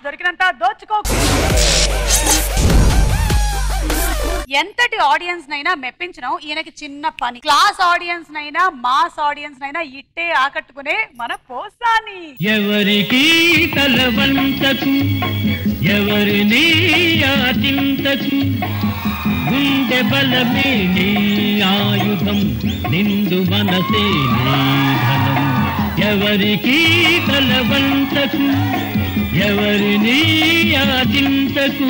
దొరికినంత దోచుకోకు ఎంతటి ఆడియన్స్ నైనా మెప్పించడం ఈయనకి చిన్న పని క్లాస్ ఆడియన్స్ నైనా మాస్ ఆడియన్స్ నైనా ఇట్టే ఆకట్టుకునే మన పోసాని ఎవరికి తలవంతకు ఎవరిని ఆచింతకు గుండె బలమే నీ ఆయుధం నిండు మనసే నీ ధనం ఎవరికి తలవంతకు ఎవరిని ఆచింతకు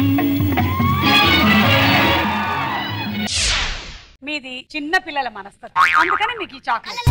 మీది చిన్న పిల్లల మనస్తత్వం అందుకని మీకు ఈ చాక్లెట్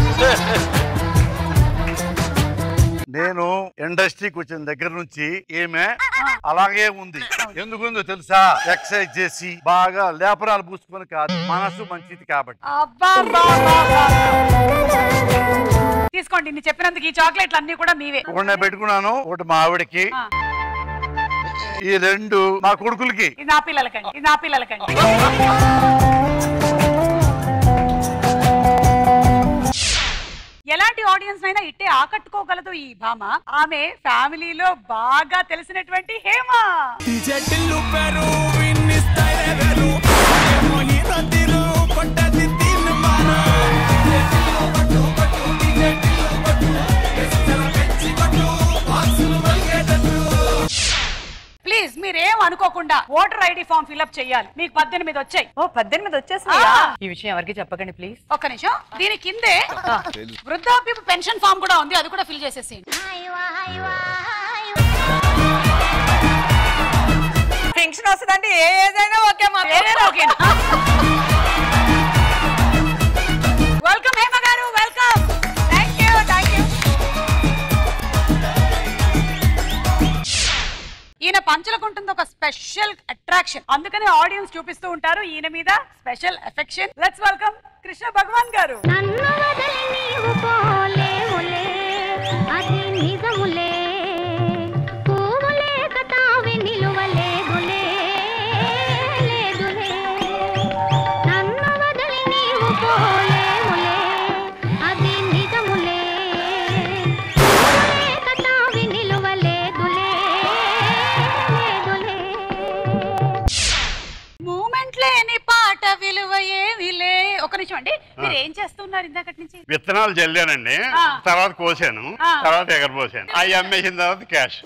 నేను ఇండస్ట్రీకి వచ్చిన దగ్గర నుంచి ఈమె అలాగే ఉంది ఎందుకుందో తెలుసా ఎక్సర్సైజ్ చేసి బాగా లేపనాలు పూసుకొని కాదు మనసు మంచిది కాబట్టి అబ్బా అబ్బా, అబ్బా, అబ్బా. తీసుకోండి ఇన్ని చెప్పినందుకు ఈ చాక్లెట్లు అన్ని కూడా మీవే ఒకటి నేను పెట్టుకున్నాను ఒకటి మా ఆవిడకి ఆ, ఈ రెండు మా కొడుకులకి ఇది నా పిల్లలకండి ఇది నా పిల్లలకండి ఎలాంటి ఆడియన్స్ అయినా ఇట్టే ఆకట్టుకోగలదు ఈ భామ ఆమె ఫ్యామిలీలో బాగా తెలిసినటువంటి హేమ చెట్టిల్లు పెరు విన్ని స్టైల్ వేరు ఏమో హీరో తీరు కొట్టది తీన్ మారు చెట్టిల్లు పట్టు పట్టు చెట్టిల్లు పట్టు ఎస్సర పెంచి పట్టు బాక్సులు మల్గేటట్టు ప్లీజ్ మీరేం అనుకోకుండా ఓటర్ ఐడి ఫామ్ ఫిల్అప్ చేయాలి మీకు పద్దెనిమిది వచ్చాయి ఓ పద్దెనిమిది వచ్చేసినాయా ఆ. ఈ విషయం ఎవరికి చెప్పకండి ప్లీజ్ ఒక్క నిమిషం దీని కిందే వృద్ధాప్య పెన్షన్ ఫామ్ కూడా ఉంది అది కూడా ఫిల్ చేసేసి పెన్షన్ వస్తుందంటే ఏ ఏజ్ అయినా ఓకే మా వెల్కమ్ హేమ గారు welcome thank you thank you ఈయన పంచలకుంటుంది ఒక స్పెషల్ అట్రాక్షన్ అందుకని ఆడియన్స్ చూపిస్తూ ఉంటారు ఈయన మీద special affection let's welcome Krishna Bhagavan గారు నన్ను వదిలి నీవు పోలేవులే అది నిజములే పువ్వులే కతావి నిలువలేదులే లేదులే నన్ను వదిలి నీవు పోలేవులే అది నిజములే పువ్వులే కతావి నిలువలేదులే లేదులే మూమెంట్ లేని పాట విలువ ఏమిలే ఒక నిమిషం అండి మీరు ఏం చేస్తున్నారు ఇందాకటి నుంచి విత్తనాలు చల్లానండి ఆ. తర్వాత కోసాను ఆ. తర్వాత ఎగరపోసాను అవి అమ్మేసిన తర్వాత క్యాష్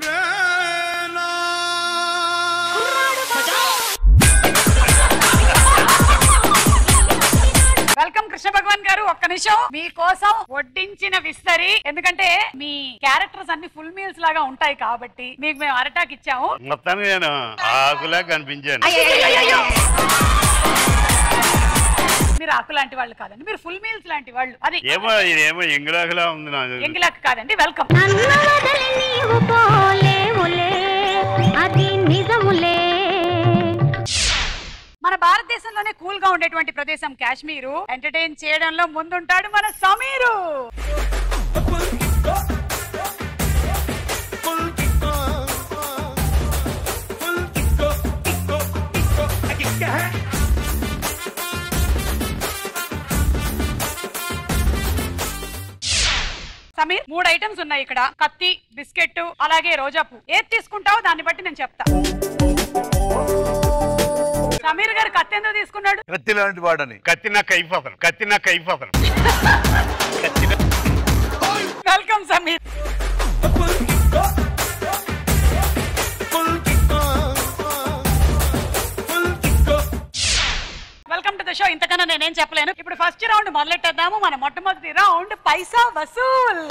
వెల్కమ్ కృష్ణ భగవాన్ గారు ఒక్క నిమిషం మీకోసం వడ్డించిన విస్తరి ఎందుకంటే మీ క్యారెక్టర్స్ అన్ని ఫుల్ మీల్స్ లాగా ఉంటాయి కాబట్టి మీకు మేము అరటాక్ ఇచ్చాము మొత్తానికి నేను ఆకులా కనిపించాను మీరు ఆకు లాంటి వాళ్ళు కాదండి మీరు ఫుల్ మీల్స్ లాంటి వాళ్ళు అది ఏమో ఇదేమో ఎంగులాకులా ఉంది నాకు ఎంగిలాక్ కాదండి వెల్కమ్ నన్ను వదిలి నీవు పోలేవులే అది నిజములే మన భారతదేశంలోనే కూల్ గా ఉండేటువంటి ప్రదేశం కాశ్మీరు ఎంటర్టైన్ చేయడంలో ముందుంటాడు మన సమీరు సమీర్ మూడు ఐటమ్స్ ఉన్నాయి ఇక్కడ కత్తి బిస్కెట్ అలాగే రోజాపు ఏది తీసుకుంటావో దాన్ని బట్టి నేను చెప్తా సమీర్ గారు కత్తి ఎందుకు తీసుకున్నాడు కత్తి లాంటి వాడని కత్తి నాకు అయిపోతాను కత్తి నాకు అయిపోతాను welcome Sameer welcome to the show ఇంతకన్నా నేనేం చెప్పలేను ఇప్పుడు ఫస్ట్ రౌండ్ మొదలెట్టేద్దాము మన మొట్టమొదటి round Paisa Vasool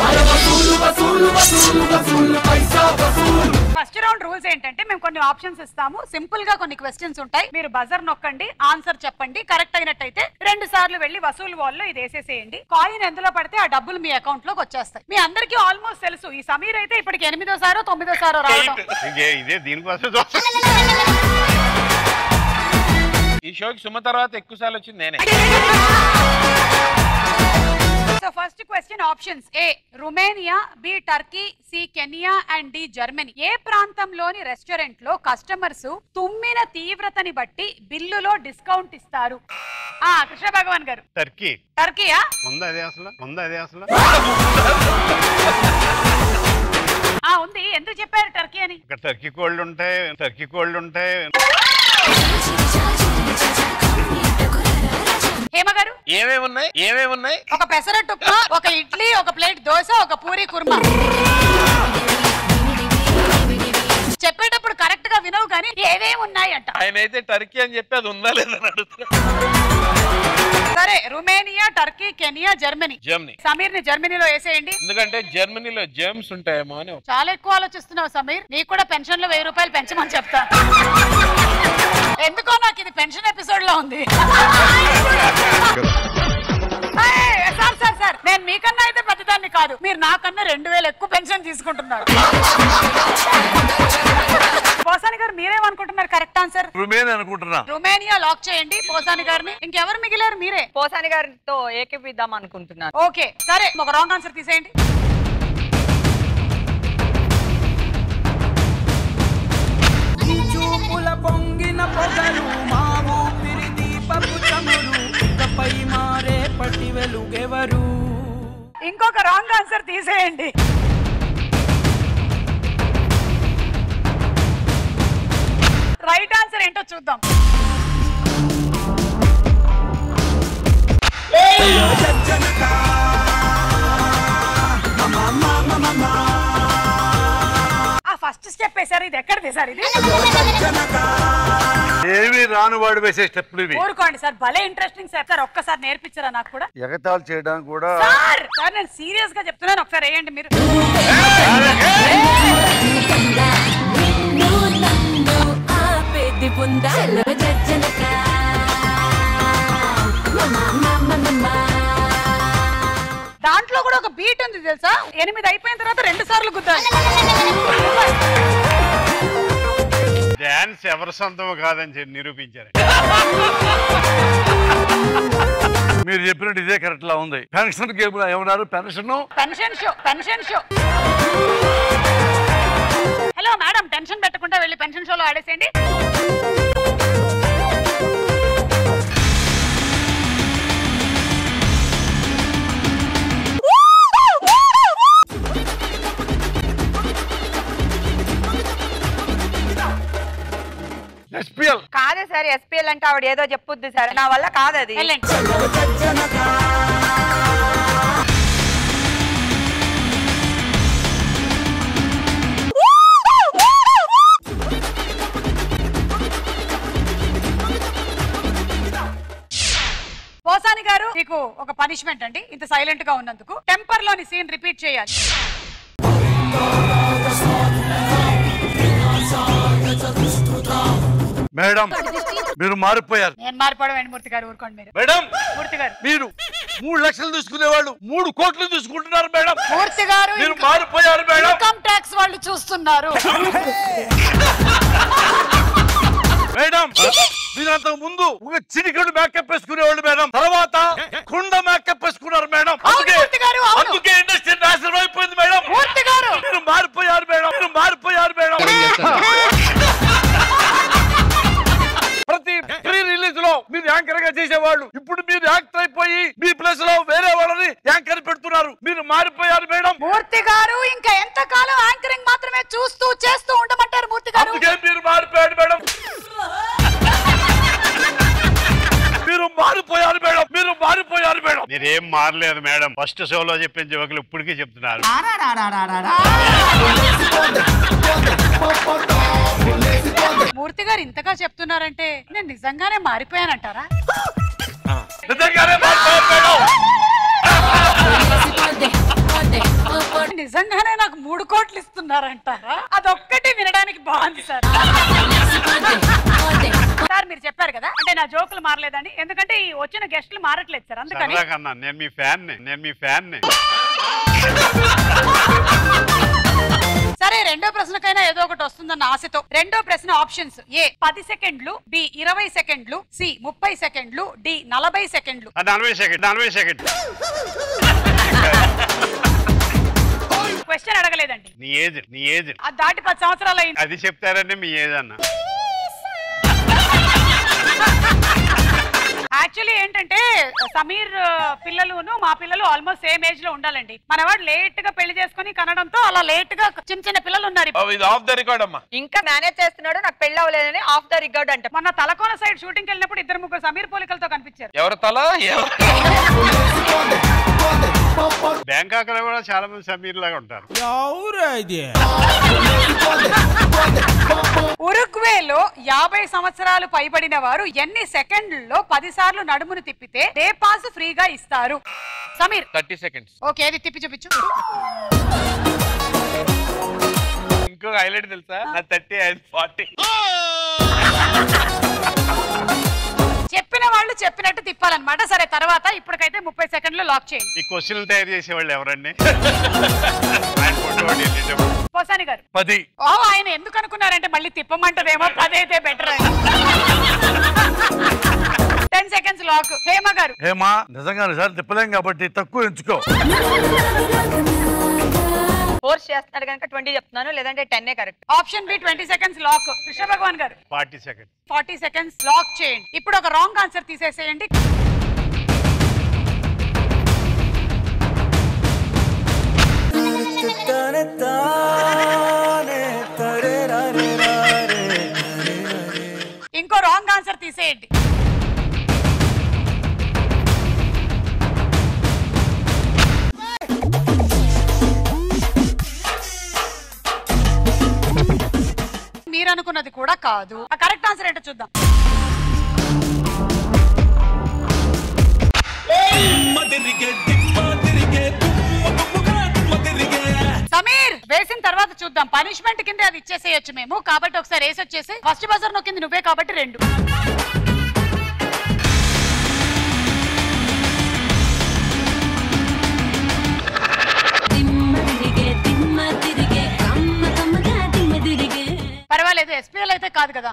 first round rules ఏంటంటే మేము కొన్ని ఆప్షన్స్ ఇస్తాము సింపుల్ గా కొన్ని క్వశ్చన్స్ ఉంటాయి మీరు బజర్ నొక్కండి ఆన్సర్ చెప్పండి కరెక్ట్ అయినట్టయితే రెండు సార్లు వెళ్ళి వసూలు వాల్ లో ఇది వేసేసేయండి కాయిన్ ఎందులో పడితే ఆ డబ్బులు మీ అకౌంట్ లోకి వచ్చేస్తాయి మీ అందరికీ ఆల్మోస్ట్ తెలుసు ఈ సమీర్ అయితే ఇప్పటికి ఎనిమిదో సారో తొమ్మిదో సారో రావడం ఇంకే ఇదే దీనికోసం చూస్తాను ఈ షోకి సుమ తర్వాత ఎక్కువ సార్లు వచ్చింది నేనే so first question options A Romania B Turkey C Kenya and D Germany ఏ ప్రాంతంలోని రెస్టారెంట్ లో కస్టమర్స్ తుమ్మిన తీవ్రతని బట్టి బిల్లులో డిస్కౌంట్ ఇస్తారు ఆ కృష్ణ భగవాన్ గారు టర్కీ టర్కీయా ఉందా అదే అసలు ఉందా అదే అసలు ఆ ఉంది ఎందుకు చెప్పారు టర్కీ అని ఇక్కడ టర్కీ కోళ్ళు ఉంటాయి టర్కీ కోళ్ళు ఉంటాయి హేమ గారు ఏమేమి ఉన్నాయి ఏమేమి ఉన్నాయి ఒక పెసరట్టు ఉప్మా ఒక ఇడ్లీ ఒక ప్లేట్ దోశ ఒక పూరి కుర్మా చెప్పేటప్పుడు కరెక్ట్ గా వినవు కానీ ఏవేమి ఉన్నాయి అంట ఆయన అయితే టర్కీ అని చెప్పి అది ఉందా లేదా అని అడుగుతున్నా సరే Romania Turkey Kenya Germany Germany Sameer ని జర్మనీలో వేసేయండి ఎందుకంటే జర్మనీలో జర్మ్స్ ఉంటాయేమో అని ఒక- చాలా ఎక్కువ ఆలోచిస్తున్నావు సమీర్ నీకు కూడా పెన్షన్ లో వెయ్యి రూపాయలు పెంచమని చెప్తా ఎందుకో నాకు ఇది పెన్షన్ ఎపిసోడ్ లో ఉంది ఏయ్, సార్ సార్ సార్ నేను మీకన్నా అయితే పెద్దదాన్ని కాదు మీరు నాకన్నా రెండు వేలు ఎక్కువ పెన్షన్ తీసుకుంటున్నారు పోసాని గారు మీరేమనుకుంటున్నారు కరెక్ట్ ఆన్సర్ రుమేని అనుకుంటున్నా రుమేనియా లాక్ చేయండి పోసాని గారిని ఇంకెవరు మిగిలారు మీరే పోసాని గారితో ఏకీపిద్దాం అనుకుంటున్నాను ఓకే సరే ఒక రాంగ్ ఆన్సర్ తీసేయండి నీ చూపుల పొంగిన పొగలు మా ఊపిరి దీపపు చమురు ఇకపై మారే పటి వెలుగెవరు ఇంకొక రాంగ్ ఆన్సర్ తీసేయండి రైట్ ఆన్సర్ ఏంటో చూద్దాం ఆ ఫస్ట్ స్టెప్ వేసారు ఇది ఎక్కడ తీసారు ఇది ఏమి రాను వాడు వేసే స్టెప్లు ఇవి ఊరుకోండి సార్ భలే ఇంట్రెస్టింగ్ సార్ సార్ ఒక్కసారి నేర్పించారా నాకు కూడా ఎగతాళి చేయడానికి కూడా సార్ సార్ నేను సీరియస్ గా చెప్తున్నాను ఒకసారి వేయండి మీరు దాంట్లో కూడా ఒక బీట్ ఉంది తెలుసా ఎనిమిది అయిపోయిన తర్వాత రెండు సార్లు గుద్దాలి డాన్స్ ఎవరి సొంతం కాదని చెప్పి నిరూపించారు మీరు చెప్పినట్టు ఇదే కరెక్ట్ లా ఉంది పెన్షన్ కి ఏమన్నారు pension pension show pension show hello madam tension పెట్టకుండా వెళ్ళి పెన్షన్ షోలో ఆడేసేయండి ఎస్పీఎల్ కాదే సార్ ఎస్పీఎల్ అంటే ఆవిడ ఏదో చెప్పుద్ది సార్ నా వల్ల కాదు అది వెళ్ళండి పోసాని గారు మీకు ఒక పనిష్మెంట్ అండి ఇంత సైలెంట్ గా ఉన్నందుకు టెంపర్ లోని సీన్ రిపీట్ చేయాలి మేడం మీరు మారిపోయారు నేను మారిపోవడం ఏంటి మూర్తి గారు ఊరుకోండి మీరు మేడం మూర్తి గారు మీరు మూడు లక్షలు తీసుకునేవాళ్ళు మూడు కోట్లు తీసుకుంటున్నారు మేడం మూర్తి గారు మీరు మారిపోయారు మేడం ఇన్కమ్ ట్యాక్స్ వాళ్ళు చూస్తున్నారు మేడం మీరు అంతకు ముందు ఒక చిటికెడు మేకప్ వేసుకునేవాళ్ళు మేడం తర్వాత కుండ మేకప్ వేసుకున్నారు మేడం అందుకే మూర్తి గారు, అవును. అందుకే ఇండస్ట్రీ నాశనం అయిపోయింది మేడం మూర్తి గారు మీరు మారిపోయారు మేడం మీరు మారిపోయారు మేడం ప్రతి ప్రీ రిలీజ్ లో మీరు యాంకర్ గా చేసేవాళ్ళు ఇప్పుడు మీరు యాక్టర్ అయిపోయి మీ ప్లేస్ లో వేరే వాళ్ళని యాంకర్ పెడుతున్నారు మీరు మారిపోయారు మేడం మూర్తి గారు ఇంకా ఎంత కాలం యాంకరింగ్ మాత్రమే చూస్తూ చేస్తూ ఉండమంటారు మూర్తి గారు అందుకే మీరు మారిపోయారు మేడం మీరు మారిపోయారు మేడం మీరు మారిపోయారు మేడం మీరేం మారలేదు మేడం ఫస్ట్ షోలో చెప్పిన జోకులు ఇప్పటికీ చెప్తున్నారు మూర్తి గారు ఇంతగా చెప్తున్నారంటే నేను నిజంగానే మారిపోయానంటారా నిజంగానే మారిపోయారు మేడం నిజంగానే నాకు మూడు కోట్లు ఇస్తున్నారంటారా అదొక్కటి వినడానికి బాగుంది సార్ సార్ మీరు చెప్పారు కదా అంటే నా జోకులు మారలేదని ఎందుకంటే ఈ వచ్చిన గెస్టులు మారట్లేదు సార్ అందుకని సరదాగా అన్నా నేను మీ ఫ్యాన్ నేను మీ ఫ్యాన్ సరే రెండో ప్రశ్నకైనా ఏదో ఒకటి వస్తుందన్న ఆశతో రెండో ప్రశ్న ఆప్షన్స్ ఏ పది సెకండ్లు బి ఇరవై సెకండ్లు సి ముప్పై సెకండ్లు డి నలభై సెకండ్లు నలభై సెకండ్ నలభై సెకండ్ క్వశ్చన్ అడగలేదండి నీ ఏజ్ నీ ఏజ్ అది దాటి పది సంవత్సరాలు అయింది అది చెప్తారంటే మీ ఏజ్ అన్న యాక్చువల్లీ ఏంటంటే సమీర్ ఆ, పిల్లలును మా పిల్లలు ఆల్మోస్ట్ సేమ్ ఏజ్ లో ఉండాలండి మనవాడు లేట్ గా పెళ్లి చేసుకుని కనడంతో అలా లేట్ గా చిన్న చిన్న పిల్లలు ఉన్నారు ఇప్పుడు. Oh, ఇది ఆఫ్ ద రికార్డ్ అమ్మా ఇంకా మేనేజ్ చేస్తున్నాడు నాకు పెళ్ళి అవ్వలేదని ఆఫ్ ద రికార్డ్ అంట మొన్న తలకోన సైడ్ షూటింగ్ వెళ్ళినప్పుడు ఇద్దరు ముగ్గురు సమీర్ పోలికలతో కనిపించారు ఎవరి తల ఎవరు బ్యాంకాక్ లో కూడా చాలా మంది సమీర్ లాగా ఉంటారు ఉరుగ్వేలో యాభై సంవత్సరాలు పైబడిన వారు ఎన్ని సెకండ్లలో పది సార్లు నడుమును తిప్పితే డే పాస్ ఫ్రీగా ఇస్తారు సమీర్ థర్టీ సెకండ్స్ ఓకే అది తిప్పి చూపించు ఇంకొక హైలైట్ తెలుసా నా థర్టీ అండ్ ఫార్టీ చెప్పిన వాళ్ళు చెప్పినట్టు తిప్పాలన్నమాట సరే తర్వాత ఇప్పటికైతే ముప్పై సెకండ్లు లాక్ చేయండి ఈ క్వశ్చన్లు తయారు చేసేవాళ్ళు ఎవరండి ఆయన పొట్టువాడు వెళ్ళేటప్పుడు. పోసాని గారు పది ఓ ఆయన ఎందుకు అనుకున్నారంటే మళ్ళీ తిప్పమంటదేమో పదైతే better ten seconds lock Hema గారు హేమా నిజంగా సార్ తిప్పలేం కాబట్టి తక్కువ ఎంచుకో ఫోర్స్ చేస్తున్నాడు కనుక ట్వంటీ చెప్తున్నాను లేదంటే టెన్నే correct option B twenty seconds lock Krishna Bhagavan గారు forty second forty seconds lock చేయండి ఇప్పుడు ఒక రాంగ్ ఆన్సర్ తీసేసేయండి ఇంకో రాంగ్ ఆన్సర్ తీసేయండి మీరు అనుకున్నది కూడా కాదు ఆ కరెక్ట్ ఆన్సర్ ఏంటో చూద్దాం సమీర్ వేసిన తర్వాత చూద్దాం పనిష్మెంట్ కింద అది ఇచ్చేసేయచ్చు మేము కాబట్టి ఒకసారి వేసి వచ్చేసి ఫస్ట్ బజర్ నొక్కింది నువ్వే కాబట్టి రెండు పర్వాలేదు ఎస్పీఎల్ అయితే కాదు కదా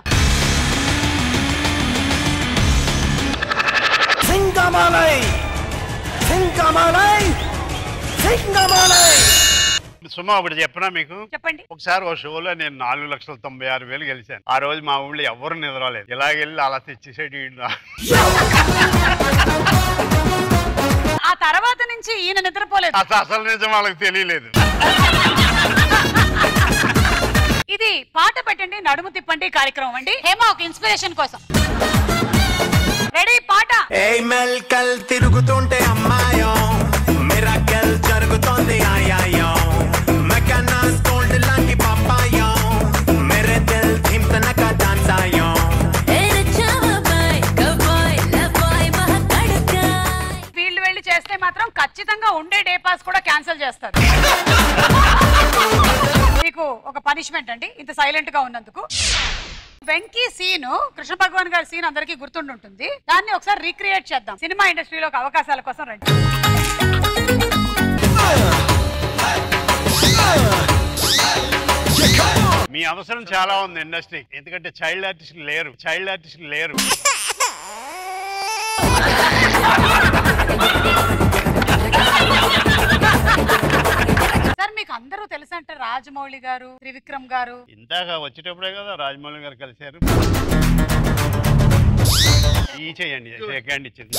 సుమా ఒకటి చెప్పనా మీకు చెప్పండి ఒకసారి ఓ షోలో నేను నాలుగు లక్షల తొంభై ఆరు వేలు గెలిచాను ఆ రోజు మా ఊళ్ళో ఎవరు నిద్రలేదు ఇలాగెళ్ళి అలా తెచ్చేసేటి ఈయన. ఆ తర్వాత నుంచి ఈయన నిద్రపోలేదు అసలు అసలు నిజం వాళ్ళకి తెలియలేదు ఇది పాట పెట్టండి నడుము తిప్పండి కార్యక్రమం అండి హేమ ఒక ఇన్స్పిరేషన్ కోసం రెడీ పాట ఏ మెల్కల్ తిరుగుతుంటే అమ్మాయో మిరాకెల్ జరుగుతోంది ఆయాయో మెకానాస్ గోల్డ్ లాంటి పాపాయో మేరే దిల్ థిమ్ తనక డాన్స్ ఆయో ఫీల్డ్ వెళ్ళి చేస్తే మాత్రం ఖచ్చితంగా ఉండే డే పాస్ కూడా క్యాన్సిల్ చేస్తారు మీకు ఒక పనిష్మెంట్ అండి ఇంత సైలెంట్ గా ఉన్నందుకు వెంకీ సీన్ కృష్ణ భగవాన్ గారి సీన్ అందరికీ గుర్తుండుంటుంది దాన్ని ఒకసారి రీక్రియేట్ చేద్దాం సినిమా ఇండస్ట్రీలో ఒక అవకాశాల కోసం రండి మీ అవసరం చాలా ఉంది ఇండస్ట్రీ ఎందుకంటే చైల్డ్ ఆర్టిస్ట్ లేరు చైల్డ్ ఆర్టిస్ట్ లేరు సార్ మీకు అందరూ తెలుసంటే రాజమౌళి గారు త్రివిక్రమ్ గారు ఇందాక వచ్చేటప్పుడే కదా రాజమౌళి గారు కలిశారు ఈ చేయండి సెకండ్ ఇచ్చింది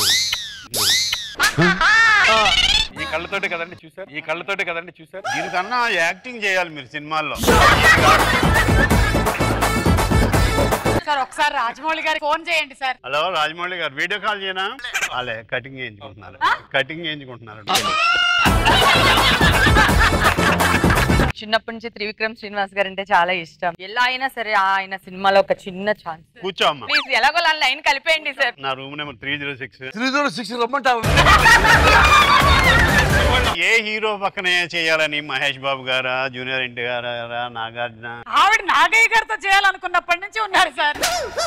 ఈ కళ్ళతోటి కదండి చూసారు ఈ కళ్ళతోటి కదండి చూసారు దీనికన్నా యాక్టింగ్ చేయాలి మీరు సినిమాల్లో సార్ ఒకసారి రాజమౌళి గారికి ఫోన్ చేయండి సార్ హలో రాజమౌళి గారు వీడియో కాల్ చేయనా అలే కటింగ్ చేయించుకుంటున్నారు కటింగ్ చేయించుకుంటున్నారు చిన్నప్పటి నుంచి త్రివిక్రమ్ శ్రీనివాస్ గారు అంటే చాలా ఇష్టం ఎలా అయినా సరే ఆయన సినిమాలో ఒక చిన్న ఛాన్స్ కూర్చో అమ్మా ప్లీజ్ ఎలాగో లైన్ కలిపేయండి సార్ నా room number three zero six three zero six రమ్మంటావు ఏ హీరో పక్కనే చేయాలని మహేష్ బాబు గారా జూనియర్ ఎన్టీ గారా నాగార్జున ఆవిడ నాగయ్య గారితో చేయాలనుకున్నప్పటి నుంచి ఉన్నారు సార్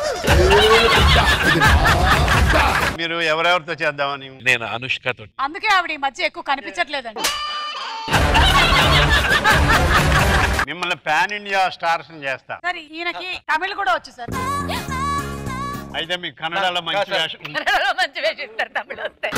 మీరు ఎవరెవరితో చేద్దామని నేను అనుష్కతో అందుకే ఆవిడ ఈ మధ్య ఎక్కువ కనిపించట్లేదండి మిమ్మల్ని పాన్ ఇండియా స్టార్స్ చేస్తా సార్ ఈయనకి తమిళ్ కూడా వచ్చు సార్ అయితే మీకు కన్నడలో మంచి వేషం మంచి వేసి ఇస్తారు తమిళ వస్తే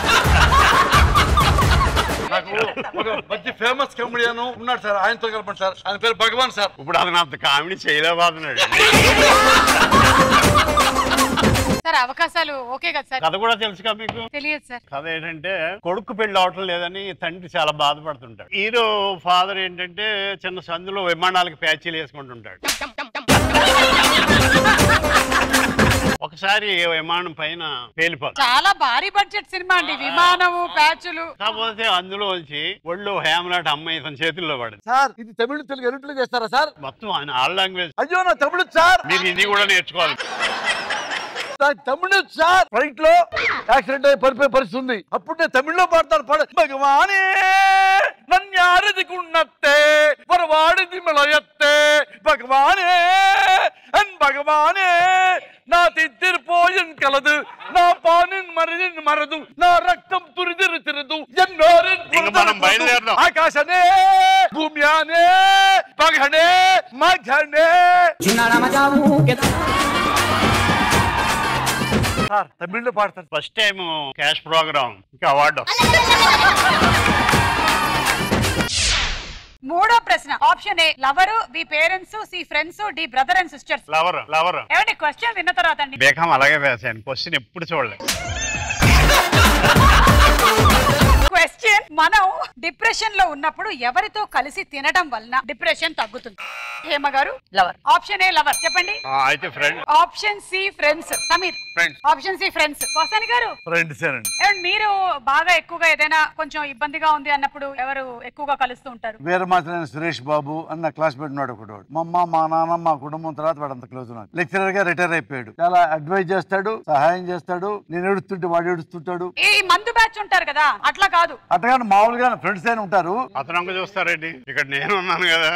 నాకు ఒక మంచి ఫేమస్ కమెడియన్ ఉన్నాడు సార్ ఆయనతో కలపండి సార్ ఆయన పేరు భగవాన్ సార్ ఇప్పుడు అతను అంత కామెడీ చేయలేకపోతున్నాడు సార్ అవకాశాలు ఓకే కదా సార్ కథ కూడా తెలుసుగా మీకు తెలియదు సార్ కథ ఏంటంటే కొడుకు పెళ్లి అవటం లేదని తండ్రి చాలా బాధపడుతుంటాడు హీరో ఫాదర్ ఏంటంటే చిన్న సందులో విమానాలకు ప్యాచీలు వేసుకుంటుంటాడు ఒకసారి విమానం పైన పేలిపోతుంది చాలా భారీ బడ్జెట్ సినిమా అండి విమానము ప్యాచులు కాకపోతే అందులో వచ్చి ఒళ్ళు హేమలాట అమ్మాయి తన చేతుల్లో పడింది సార్ ఇది తమిళ తెలుగు ఎరుట్లు చేస్తారా సార్ మొత్తం ఆయన ఆల్ లాంగ్వేజ్ అయ్యో నా తమిళ సార్ మీరు హిందీ కూడా నేర్చుకోవాలి నాకు తమిళ సార్ ఫ్లైట్ లో యాక్సిడెంట్ అయ్యి పడిపోయే పరిస్థితి ఉంది అప్పుడు నేను తమిళ్లో పాడతాను పాడ భగవానే నన్యారది కున్నత్తే పొరవాడిది మిళయత్తే భగవానే అన్ భగవానే నా తిత్తిరిపోయిన్ కలదు నా పానిన్ మరిదిన్ మరదు నా రక్తం తురిదిరు తిరదు ఎన్నోరిన్ ఇంక మనం బయలుదేరదాం. ఆకాశనే భూమ్యానే పగనే మఘనే సార్ తమిళ్లో పాడతాను ఫస్ట్ టైం క్యాష్ ప్రోగ్రామ్ ఇంకా అవార్డు మూడో ప్రశ్న option A lover B parents C friends D brother and sisters lover lover ఏమండి క్వశ్చన్ విన్న తర్వాత అండి బేకం అలాగే వేసాను క్వశ్చన్ ఎప్పుడు చూడలేదు క్వశ్చన్ మనం డిప్రెషన్ లో ఉన్నప్పుడు ఎవరితో కలిసి తినడం వలన డిప్రెషన్ తగ్గుతుంది హేమ గారు లవర్ ఆప్షన్ ఏ లవర్ చెప్పండి ఆ, అయితే friend option C friends Sameer friends option C friends Posani గారు ఫ్రెండ్స్ అండి ఏమండి మీరు బాగా ఎక్కువగా ఏదైనా కొంచెం ఇబ్బందిగా ఉంది అన్నప్పుడు ఎవరు ఎక్కువగా కలుస్తూ ఉంటారు వీరమాచిన సురేష్ బాబు అన్న క్లాస్మేట్ ఉన్నాడు ఒకడు మా అమ్మ మా నాన్న మా కుటుంబం తర్వాత వాడు అంత క్లోజ్ ఉన్నాడు లెక్చరర్ గా రిటైర్ అయిపోయాడు చాలా అడ్వైజ్ చేస్తాడు సహాయం చేస్తాడు నేను ఏడుస్తుంటే వాడు ఏడుస్తుంటాడు ఈ మందు బ్యాచ్ ఉంటారు కదా అట్లా కాదు అట్టగా మామూలుగా ఫ్రెండ్స్ అయిన ఉంటారు అతను చూస్తారండి ఇక్కడ నేను ఉన్నాను కదా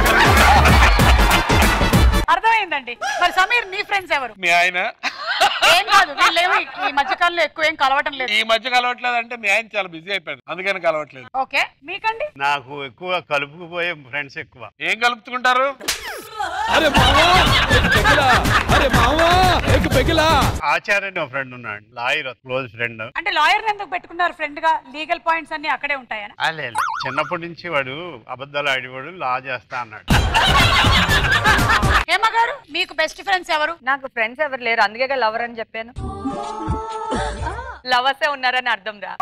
అర్థమైందండి మరి సమీర్ నీ ఫ్రెండ్స్ ఎవరు మీ ఆయన ఏం కాదు వీళ్ళేమి ఈ మధ్యకాలంలో ఎక్కువ ఏం కలవటం లేదు ఈ మధ్య కలవట్లేదు అంటే మీ ఆయన చాలా బిజీ అయిపోయాడు అందుకని కలవట్లేదు ఓకే మీకండి నాకు ఎక్కువ కలుపుకుపోయే ఫ్రెండ్స్ ఎక్కువ ఏం కలుపుతుంటారు अरे मामा एक पिघला अरे मामा एक पिघला ఆచార్య అని ఒక ఫ్రెండ్ ఉన్నాడు లాయర్ క్లోజ్ ఫ్రెండ్ అంటే లాయర్ ఎందుకు పెట్టుకున్నారు ఫ్రెండ్ గా లీగల్ పాయింట్స్ అన్ని అక్కడే ఉంటాయని లేదు చిన్నప్పటి నుంచి వాడు అబద్ధాలు ఆడేవాడు లా చేస్తా అన్నాడు హేమ గారు మీకు బెస్ట్ ఫ్రెండ్స్ ఎవరు నాకు ఫ్రెండ్స్ ఎవరు లేరు అందుకే లవర్ అని చెప్పాను లవర్సే ఉన్నారని అర్థం రా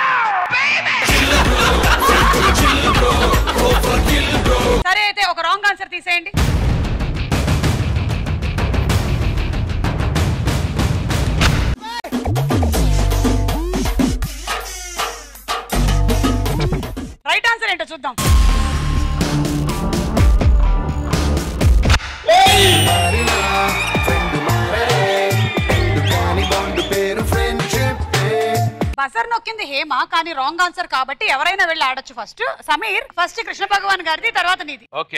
సరే అయితే ఒక రాంగ్ ఆన్సర్ తీసేయండి రైట్ ఆన్సర్ ఏంటో చూద్దాం బజర్ నొక్కింది హేమ కానీ రాంగ్ ఆన్సర్ కాబట్టి ఎవరైనా వెళ్ళి ఆడొచ్చు ఫస్ట్ సమీర్ ఫస్ట్ కృష్ణ భగవాన్ గారిది తర్వాత నీది ఓకే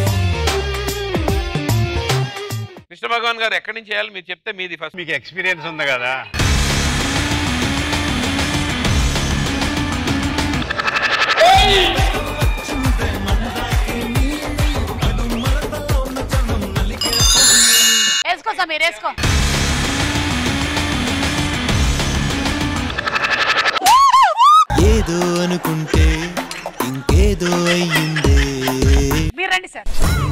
కృష్ణ భగవాన్ గారు ఎక్కడి నుంచి చేయాలి మీరు చెప్తే మీది ఫస్ట్ మీకు ఎక్స్పీరియన్స్ ఉంది కదా వేసుకో సమీర్ వేసుకో ఏదో అనుకుంటే ఇంకేదో అయ్యిందే మీరు రండి సార్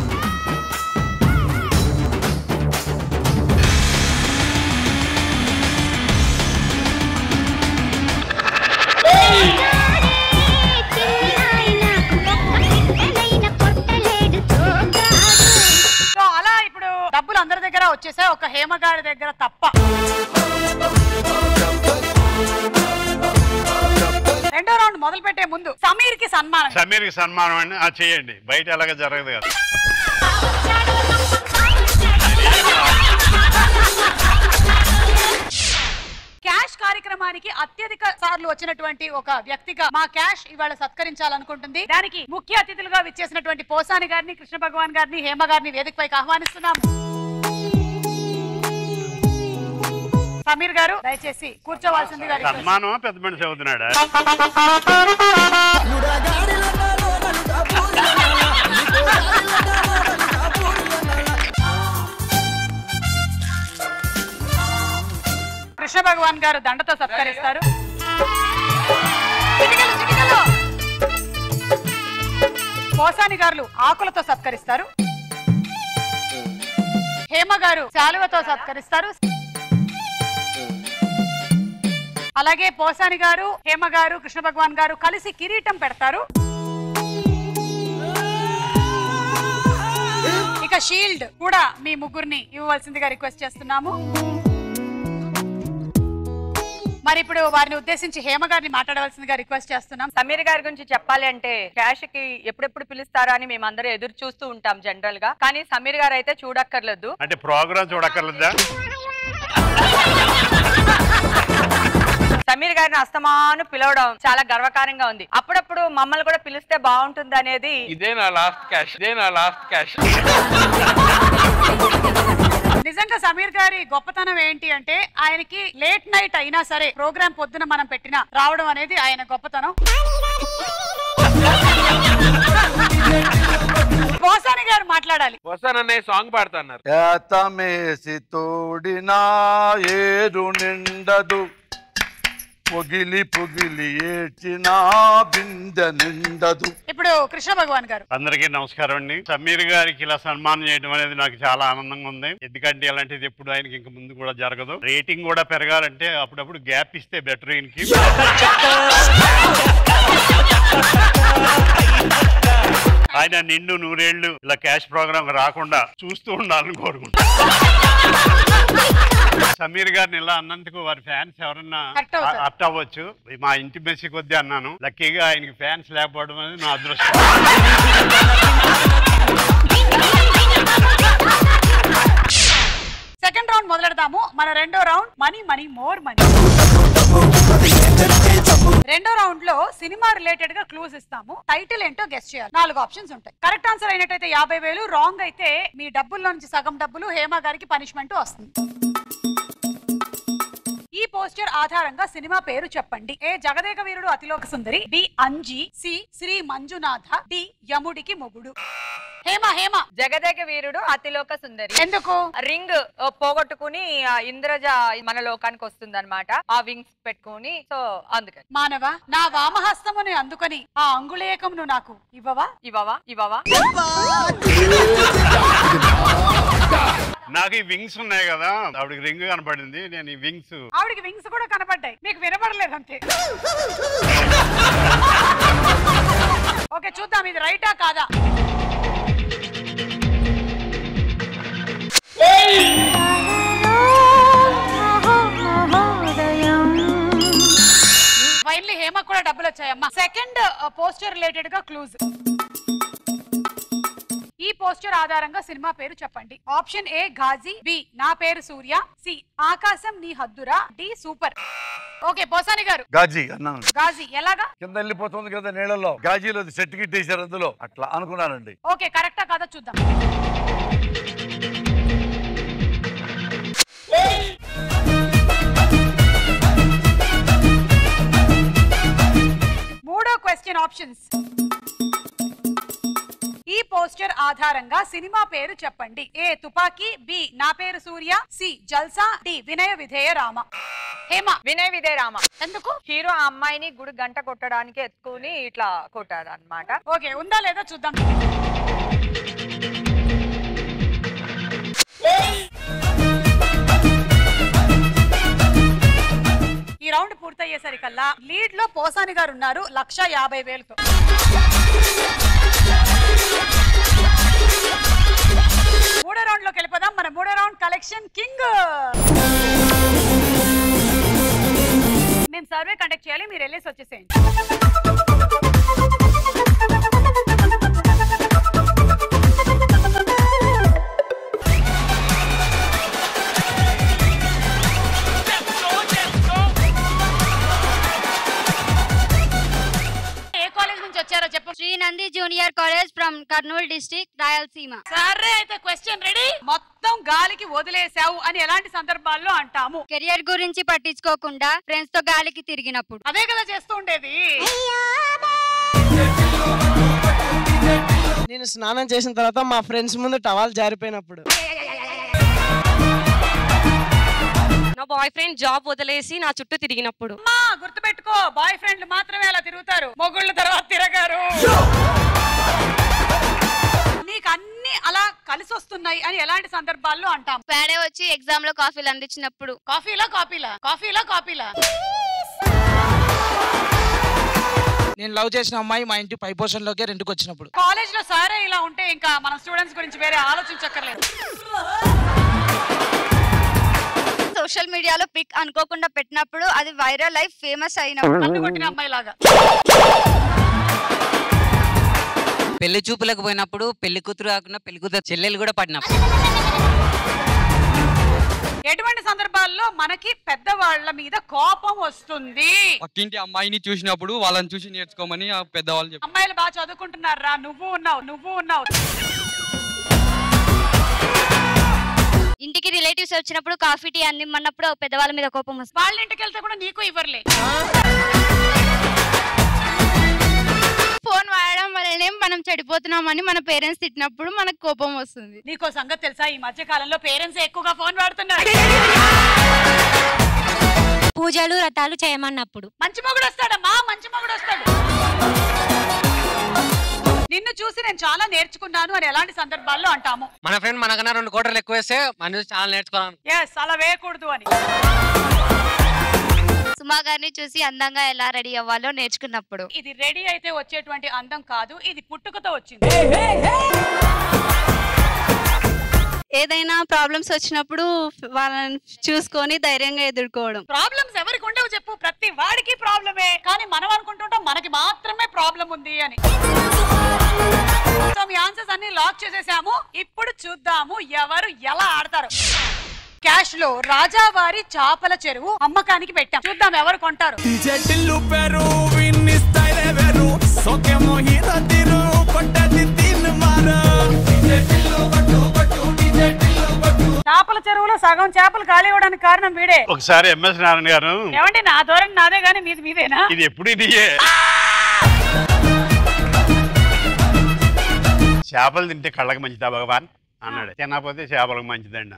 సో అలా ఇప్పుడు డబ్బులు అందరి దగ్గర వచ్చేసాయి ఒక హేమ గారి దగ్గర తప్ప రెండో రౌండ్ మొదలు పెట్టే ముందు సమీర్ కి సన్మానం సమీర్కి సన్మానం అని ఆ చేయండి బయట ఎలాగ జరగదు కదా క్యాష్ కార్యక్రమానికి అత్యధిక సార్లు వచ్చినటువంటి ఒక వ్యక్తిగా మా క్యాష్ ఇవాళ సత్కరించాలనుకుంటుంది దానికి ముఖ్య అతిథులుగా విచ్చేసినటువంటి పోసాని గారిని కృష్ణ భగవాన్ గారిని హేమ గారిని వేదికపైకి ఆహ్వానిస్తున్నాం సమీర్ గారు దయచేసి కూర్చోవాల్సిందిగా request. సన్మానం పెద్ద మనిషి అవుతున్నాడా కృష్ణ భగవాన్ గారు దండతో సత్కరిస్తారు చిటికెలు, చిటికెలు. పోసాని గారు ఆకులతో సత్కరిస్తారు హేమ గారు శాలువతో సత్కరిస్తారు అలాగే పోసాని గారు హేమ గారు కృష్ణ భగవాన్ గారు కలిసి కిరీటం పెడతారు ఇక షీల్డ్ కూడా మీ ముగ్గురిని ఇవ్వవలసిందిగా రిక్వెస్ట్ చేస్తున్నాము మరి ఇప్పుడు వారిని ఉద్దేశించి హేమ గారిని మాట్లాడవలసిందిగా రిక్వెస్ట్ చేస్తున్నాం సమీర్ గారి గురించి చెప్పాలి అంటే క్యాష్ కి ఎప్పుడెప్పుడు పిలుస్తారా అని మేమందరూ ఎదురు చూస్తూ ఉంటాం జనరల్ గా కానీ సమీర్ గారు అయితే చూడక్కర్లేదు అంటే ప్రోగ్రామ్ చూడక్కర్లేదా సమీర్ గారిని అస్తమాను పిలవడం చాలా గర్వకారంగా ఉంది అప్పుడప్పుడు మమ్మల్ని కూడా పిలిస్తే బాగుంటుంది అనేది ఇదే నా లాస్ట్ క్యాష్ ఇదే నా లాస్ట్ క్యాష్ నిజంగా సమీర్ గారి గొప్పతనం ఏంటి అంటే ఆయనకి లేట్ నైట్ అయినా సరే ప్రోగ్రామ్ పొద్దున మనం పెట్టిన రావడం అనేది ఆయన గొప్పతనం పోసాని గారు మాట్లాడాలి వస్తాననే సాంగ్ పాడుతున్నారు ఏతమేసి తోడినా ఏరు నిండదు పొగిలి పొగిలి ఏడ్చినా బిందె నిండదు ఇప్పుడు కృష్ణ భగవాన్ గారు అందరికీ నమస్కారం అండి సమీర్ గారికి ఇలా సన్మానం చేయడం అనేది నాకు చాలా ఆనందంగా ఉంది ఎందుకంటే ఇలాంటిది ఎప్పుడు ఆయనకి ఇంక ముందు కూడా జరగదు రేటింగ్ కూడా పెరగాలంటే అప్పుడప్పుడు గ్యాప్ ఇస్తే బెటర్ ఈయనకి ఆయన నిండు నూరేళ్లు ఇలా క్యాష్ ప్రోగ్రామ్ రాకుండా చూస్తూ ఉండాలని కోరుకుంటా సమీర్ గారిని ఇలా అన్నందుకు వారి ఫ్యాన్స్ ఎవరన్నా Hurt అవుతారు. అర్ట్ అవ్వచ్చు మా ఇంటి మెస్సి కొద్దీ అన్నాను లక్కీగా ఆయనకి ఫ్యాన్స్ లేకపోవడం అనేది నా అదృష్టం సెకండ్ రౌండ్ మొదలెడదాము మన రెండో round money money more money రెండో రౌండ్ లో సినిమా రిలేటెడ్ గా క్లూస్ ఇస్తాము టైటిల్ ఏంటో గెస్ట్ చేయాలి నాలుగు ఆప్షన్స్ ఉంటాయి కరెక్ట్ ఆన్సర్ అయినట్టయితే యాభై వేలు రాంగ్ అయితే మీ డబ్బుల్లో నుంచి సగం డబ్బులు హేమ గారికి పనిష్మెంట్ వస్తుంది ఈ పోస్టర్ ఆధారంగా సినిమా పేరు చెప్పండి A Jagadeka Veerudu Athiloka Sundari B Anji C Sri Manjunatha D Yamudiki Mogudu Hema Hema జగదేక వీరుడు అతిలోక సుందరి ఎందుకు రింగ్ ఆ, పోగొట్టుకుని ఆ, ఇంద్రజ మన లోకానికి వస్తుంది ఆ వింగ్స్ పెట్టుకుని సో అందుకని మానవ నా వామహస్తముని అందుకొని ఆ అంగుళేకమును నాకు ఇవ్వవా ఇవ్వవా ఇవ్వవా నాకు ఈ వింగ్స్ ఉన్నాయి కదా ఆవిడకి రింగ్ కనపడింది నేను ఈ వింగ్స్ ఆవిడికి వింగ్స్ కూడా కనపడ్డాయి మీకు వినపడలేదు అంతే ఓకే చూద్దాం ఇది రైటా కాదా ఫైనలీ హేమ కూడా డబ్బులు వచ్చాయమ్మా సెకండ్ పోస్టర్ రిలేటెడ్ గా క్లూజ్ ఈ పోస్టర్ ఆధారంగా సినిమా పేరు చెప్పండి ఆప్షన్ ఏ ఘాజీ బి నా పేరు సూర్య C Aakasam Nee Haddura D super okay Posani గారు గాజీ అన్నాను గాజీ ఎలాగా కింద వెళ్ళిపోతుంది కదా నీళ్ళలో గాజీలో సెట్ గిట్టేశారు అందులో అట్లా అనుకున్నానండి ఓకే కరెక్టా కాదా చూద్దాం మూడో క్వశ్చన్ ఆప్షన్స్ ఈ పోస్టర్ ఆధారంగా సినిమా పేరు చెప్పండి ఏ తుపాకీ బి నా పేరు సూర్య సి జల్సా డి వినయ విధేయ రామ హేమ వినయ్ విజయ్ రామ ఎందుకు హీరో ఆ అమ్మాయిని గుడి గంట కొట్టడానికి ఎత్తుకుని ఇట్లా కొట్టారు అనమాట ఓకే ఉందా లేదా చూద్దాం ఈ రౌండ్ పూర్తయ్యేసరికల్లా లీడ్ లో పోసాని గారు ఉన్నారు లక్ష యాభై వేలతో మూడో రౌండ్ లోకి వెళ్ళిపోదాం మన మూడో రౌండ్ కలెక్షన్ కింగ్ మేము సర్వే కండక్ట్ చేయాలి మీరు వెళ్ళేసి వచ్చేసేయండి ఏ కాలేజ్ నుంచి వచ్చారో చెప్పు Sri Nandi junior college from Kurnool district Rayalaseema సరే అయితే క్వశ్చన్ రెడీ మొత్తం గాలికి వదిలేసావు అని ఎలాంటి సందర్భాల్లో అంటాము కెరియర్ గురించి పట్టించుకోకుండా ఫ్రెండ్స్ తో గాలికి తిరిగినప్పుడు అదే కదా చేస్తూ ఉండేది నేను స్నానం చేసిన తర్వాత మా ఫ్రెండ్స్ ముందు టవాల్ జారిపోయినప్పుడు నా బాయ్ ఫ్రెండ్ జాబ్ వదిలేసి నా చుట్టూ తిరిగినప్పుడు అమ్మా గుర్తుపెట్టుకో బాయ్ ఫ్రెండ్లు మాత్రమే అలా తిరుగుతారు మొగుళ్ళు తర్వాత తిరగారు నీకు అన్ని అలా కలిసి వస్తున్నాయి అని ఎలాంటి సందర్భాల్లో అంటాం పేడే వచ్చి ఎగ్జామ్ లో కాఫీలు అందించినప్పుడు కాఫీలా కాఫీలా కాఫీలా కాఫీలా నేను లవ్ చేసిన అమ్మాయి మా ఇంటి పై పోర్షన్ లోకే రెంట్కి వచ్చినప్పుడు కాలేజ్ లో సారే ఇలా ఉంటే ఇంకా మన స్టూడెంట్స్ గురించి వేరే ఆలోచించక్కర్లేదు సోషల్ మీడియాలో పిక్ అనుకోకుండా పెట్టినప్పుడు అది వైరల్ లైఫ్ ఫేమస్ అయినప్పుడు కన్ను కొట్టిన అమ్మాయి లాగా పెళ్లి చూపులకు పోయినప్పుడు పెళ్లి కూతురు కాకుండా పెళ్లి కూతురు చెల్లెలు కూడా పడినప్పుడు ఎటువంటి సందర్భాల్లో మనకి పెద్దవాళ్ళ మీద కోపం వస్తుంది పక్కింటి అమ్మాయిని చూసినప్పుడు వాళ్ళని చూసి నేర్చుకోమని ఆ పెద్దవాళ్ళు చెప్పారు అమ్మాయిలు బాగా చదువుకుంటున్నారా నువ్వు ఉన్నావు నువ్వు ఉన్నావు ఇంటికి రిలేటివ్స్ వచ్చినప్పుడు కాఫీ టీ అందిమ్మన్నప్పుడు పెద్దవాళ్ళ మీద కోపం వస్తుంది వాళ్ళ ఇంటికి వెళ్తే కూడా నీకు ఇవ్వర్లే ఫోన్ వాడడం వల్లనే మనం చెడిపోతున్నామని మన పేరెంట్స్ తిట్టినప్పుడు మనకు కోపం వస్తుంది నీకో సంగతి తెలుసా ఈ మధ్య కాలంలో పేరెంట్స్ ఎక్కువగా ఫోన్ వాడుతున్నారు పూజలు వ్రతాలు చేయమన్నప్పుడు మంచి మొగుడు వస్తాడమ్మా మంచి మొగుడు వస్తాడు నిన్ను చూసి నేను చాలా నేర్చుకున్నాను అని ఎలాంటి సందర్భాల్లో అంటాము మన ఫ్రెండ్ మనకన్నా రెండు కోటర్లు ఎక్కువ వేస్తే మన చూసి చాలా నేర్చుకోవాలి ఎస్ అలా వేయకూడదు అని సుమా గారిని చూసి అందంగా ఎలా రెడీ అవ్వాలో నేర్చుకున్నప్పుడు ఇది రెడీ అయితే వచ్చేటువంటి అందం కాదు ఇది పుట్టుకతో వచ్చింది ఏదైనా ప్రాబ్లమ్స్ వచ్చినప్పుడు వాళ్ళని చూసుకొని ధైర్యంగా ఎదుర్కోవడం ప్రాబ్లమ్స్ ఎవరికి ఉండవు చెప్పు ప్రతి వాడికి ప్రాబ్లమే కానీ మనం అనుకుంటుంటాం మనకి మాత్రమే ప్రాబ్లం ఉంది అని సో మీ ఆన్సర్స్ అన్ని లాక్ చేసేసాము ఇప్పుడు చూద్దాము ఎవరు ఎలా ఆడతారు క్యాష్ లో రాజావారి చేపల చెరువు అమ్మకానికి పెట్టాం చూద్దాం ఎవరు కొంటారు చెట్టిల్లు పెరు విన్ని స్టైలే వేరు సోకేమో హీరో తీరు కొట్టది తిన్ మారు చేపల చెరువులో సగం చేపలు ఖాళీ అవ్వడానికి కారణం వీడే ఒకసారి ఎంఎస్ నారాయణ గారు ఏమండి నా ధోరణి నాదే గానీ మీది మీదేనా ఇది ఎప్పుడు ఇది చేపలు తింటే కళ్ళకి మంచిదా భగవాన్ అన్నాడు తినకపోతే చేపలకు మంచిదండి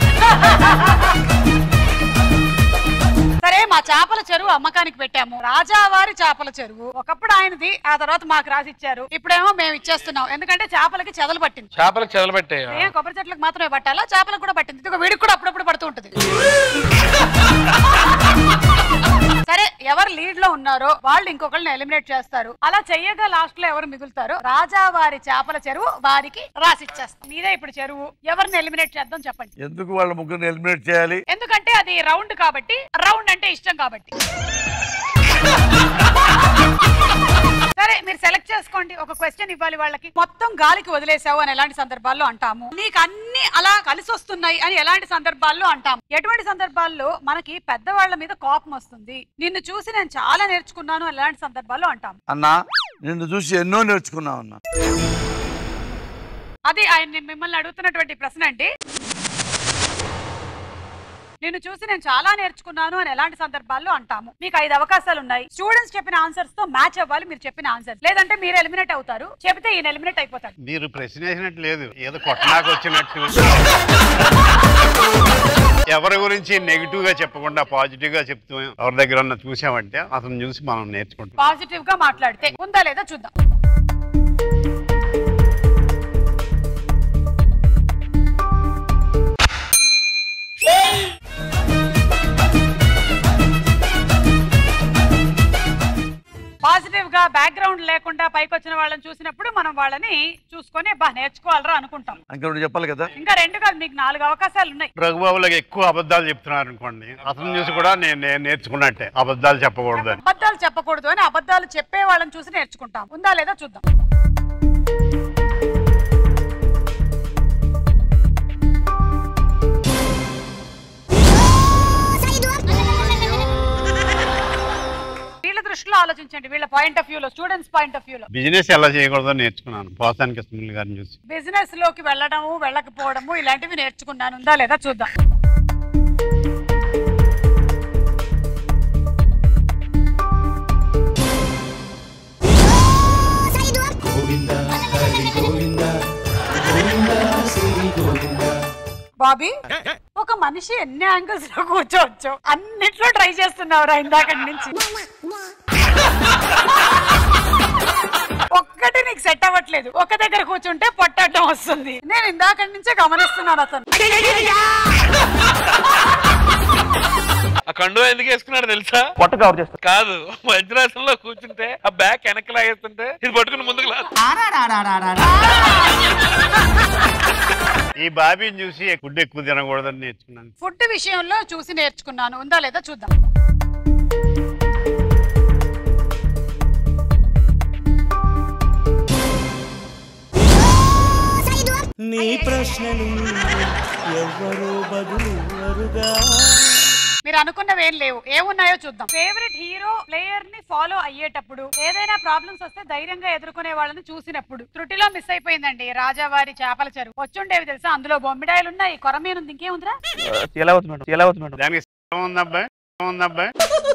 సరే మా చేపల చెరువు అమ్మకానికి పెట్టాము రాజావారి చేపల చెరువు ఒకప్పుడు ఆయనది ఆ తర్వాత మాకు రాసి ఇచ్చారు ఇప్పుడేమో మేము ఇచ్చేస్తున్నాం ఎందుకంటే చేపలకి చెదలు పట్టింది చేపలకు చెదలబెట్టే ఏం కొబ్బరి చెట్లకు మాత్రమే పట్టాలా చేపలకు కూడా పట్టింది ఇదిగో వీడికి కూడా అప్పుడప్పుడు పడుతూ ఉంటుంది సరే ఎవరు లీడ్ లో ఉన్నారో వాళ్ళు ఇంకొకరిని ఎలిమినేట్ చేస్తారు అలా చెయ్యగా లాస్ట్ లో ఎవరు మిగులుతారో రాజావారి చేపల చెరువు వారికి రాసిచ్చేస్తాం మీదే ఇప్పుడు చెరువు ఎవరిని ఎలిమినేట్ చేద్దాం చెప్పండి ఎందుకు వాళ్ళ ముగ్గురిని ఎలిమినేట్ చేయాలి ఎందుకంటే అది రౌండ్ కాబట్టి రౌండ్ అంటే ఇష్టం కాబట్టి సరే మీరు సెలెక్ట్ చేసుకోండి ఒక క్వశ్చన్ ఇవ్వాలి వాళ్ళకి మొత్తం గాలికి వదిలేసావు అని ఎలాంటి సందర్భాల్లో అంటాము నీకు అన్ని అలా కలిసి వస్తున్నాయి అని ఎలాంటి సందర్భాల్లో అంటాము ఎటువంటి సందర్భాల్లో మనకి పెద్దవాళ్ళ మీద కోపం వస్తుంది నిన్ను చూసి నేను చాలా నేర్చుకున్నాను అని ఎలాంటి సందర్భాల్లో అంటాము అన్నా నిన్ను చూసి ఎన్నో నేర్చుకున్నావు అన్నా అది ఆయన నేను మిమ్మల్ని అడుగుతున్నటువంటి ప్రశ్న అండి నిన్ను చూసి నేను చాలా నేర్చుకున్నాను అని ఎలాంటి సందర్భాల్లో అంటాము మీకు ఐదు అవకాశాలు ఉన్నాయి స్టూడెంట్స్ చెప్పిన ఆన్సర్స్ తో మ్యాచ్ అవ్వాలి మీరు చెప్పిన ఆన్సర్ లేదంటే మీరు ఎలిమినేట్ అవుతారు చెబితే ఈయన ఎలిమినేట్ అయిపోతాడు మీరు ప్రశ్న వేసినట్టు లేదు ఏదో కొట్టనాకు వచ్చినట్టు ఎవరి గురించి నెగిటివ్ గా చెప్పకుండా పాజిటివ్ గా చెప్తూ ఎవరి దగ్గర ఉన్న చూసామంటే అతను చూసి మనం నేర్చుకుంటాం పాజిటివ్ గా మాట్లాడితే ఉందా లేదా చూద్దాం పాజిటివ్ గా బ్యాక్గ్రౌండ్ లేకుండా పైకి వచ్చిన వాళ్ళని చూసినప్పుడు మనం వాళ్ళని చూసుకొని బా నేర్చుకోవాలరా అనుకుంటాం ఇంకా రెండు చెప్పాలి కదా ఇంకా రెండు కాదు మీకు నాలుగు అవకాశాలు ఉన్నాయి రఘుబాబులకు ఎక్కువ అబద్ధాలు చెప్తున్నారు అనుకోండి అతను చూసి కూడా నేను నేను నేర్చుకున్నట్టే అబద్ధాలు చెప్పకూడదని అబద్ధాలు చెప్పకూడదు అని అబద్ధాలు చెప్పే వాళ్ళని చూసి నేర్చుకుంటాం ఉందా లేదా చూద్దాం వీళ్ళ దృష్టిలో ఆలోచించండి వీళ్ళ పాయింట్ ఆఫ్ వ్యూలో స్టూడెంట్స్ పాయింట్ ఆఫ్ వ్యూలో బిజినెస్ ఎలా చేయకూడదో నేర్చుకున్నాను పోసానికి సునీల్ గారిని చూసి బిజినెస్ లోకి వెళ్ళడము వెళ్ళకపోవడము ఇలాంటివి నేర్చుకున్నాను ఉందా లేదా చూద్దాం బాబీ ఒక మనిషి ఎన్ని యాంగిల్స్ లో కూర్చోవచ్చు అన్నిట్లో ట్రై చేస్తున్నావురా ఇందాక నుంచి ఒక్కటి నీకు సెట్ అవ్వట్లేదు ఒక దగ్గర కూర్చుంటే పొట్టడం వస్తుంది నేను ఇందాక నుంచే గమనిస్తున్నాను అతను ఆ కండు ఎందుకు వేసుకున్నాడు తెలుసా పొట్ట కవర్ చేస్తా కాదు వజ్రాసనంలో కూర్చుంటే ఆ బ్యాగ్ వెనక్కి లాగేస్తుంటే ఇది పట్టుకుని ముందుకు లా ఈ బాబీని చూసి ఫుడ్ ఎక్కువ తినకూడదని నేర్చుకున్నాను ఫుడ్ విషయంలో చూసి నేర్చుకున్నాను ఉందా లేదా చూద్దాం నీ ప్రశ్నలు ఎవ్వరూ బదులు అరుగా మీరు అనుకున్నవి ఏం లేవు ఏమున్నాయో చూద్దాం ఫేవరెట్ హీరో ప్లేయర్ ని ఫాలో అయ్యేటప్పుడు ఏదైనా ప్రాబ్లమ్స్ వస్తే ధైర్యంగా ఎదుర్కొనే వాళ్ళని చూసినప్పుడు త్రుటిలో మిస్ అయిపోయిందండి రాజావారి చేపల చెరువు వచ్చుండేవి తెలుసా అందులో బొమ్మిడాయలు ఉన్నాయి కొరమీను ఉంది ఇంకేముందిరా ఎలా అవుతుంది మేడం ఎలా అవుతుంది మేడం దానికి ఉంది అబ్బాయి ఉంది అబ్బాయి